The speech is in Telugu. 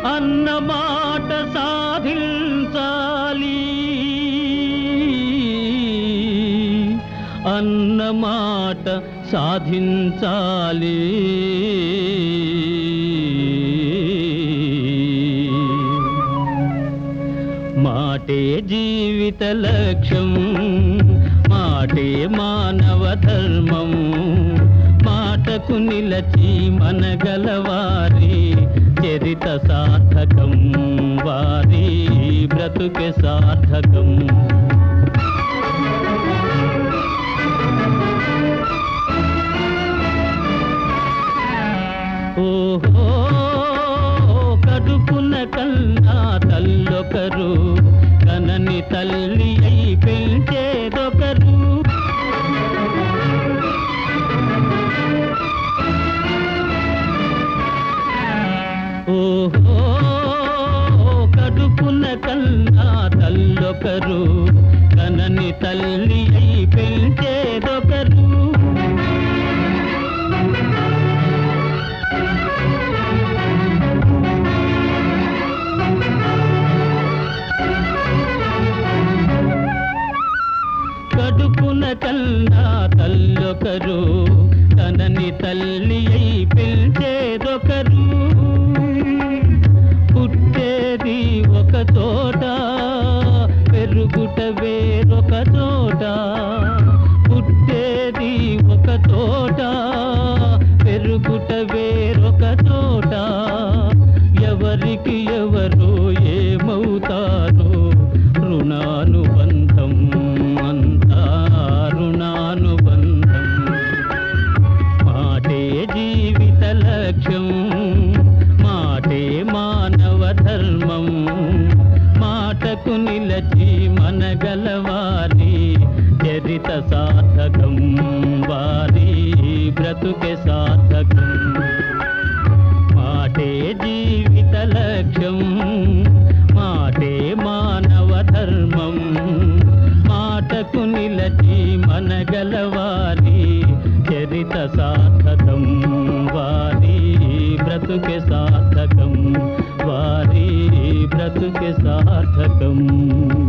అన్నమాట సాధించాలి అన్నమాట సాధించాలి మాటే జీవిత లక్ష్యం మాటే మానవ ధర్మం మాటకు నిలచి మనగలవారి చరిత సార్థకం వారి బ్రతుకే సార్థకం ఓహో కడుపున కన్నా తల్లొకరు కనని తల్లి అయి పెంచేదొకరు ఓహో కడుపున కన్నా తల్లొకరు కనని తల్లి అయి పెంచేదొకరు కడుపున కన్నా తల్లొకరు తనని తల్లి అయి పిలిచేదొకరు పుట్టేది ఒక చోట పెరుగుట వేరొక చోట పుట్టేది ఒక చోట పెరుగుట వేరొక చోట ఎవరికి ఎవరు ఏమవుతారో రుణానుబంధం అంతా రుణానుబంధం మాటే జీవిత లక్ష్యం మాటే మానవ ధర్మం మాటకు నిలచి మనగలవారి చరిత సార్థకం వారి బ్రతుకే సార్థకం మాటే జీవిత లక్ష్యం మాటే మానవ ధర్మం మాటకు నిలచి మనగలవారి చరిత సార్థకం వారి బ్రతుకే సార్థకం వారి బ్రతుకే సార్థకం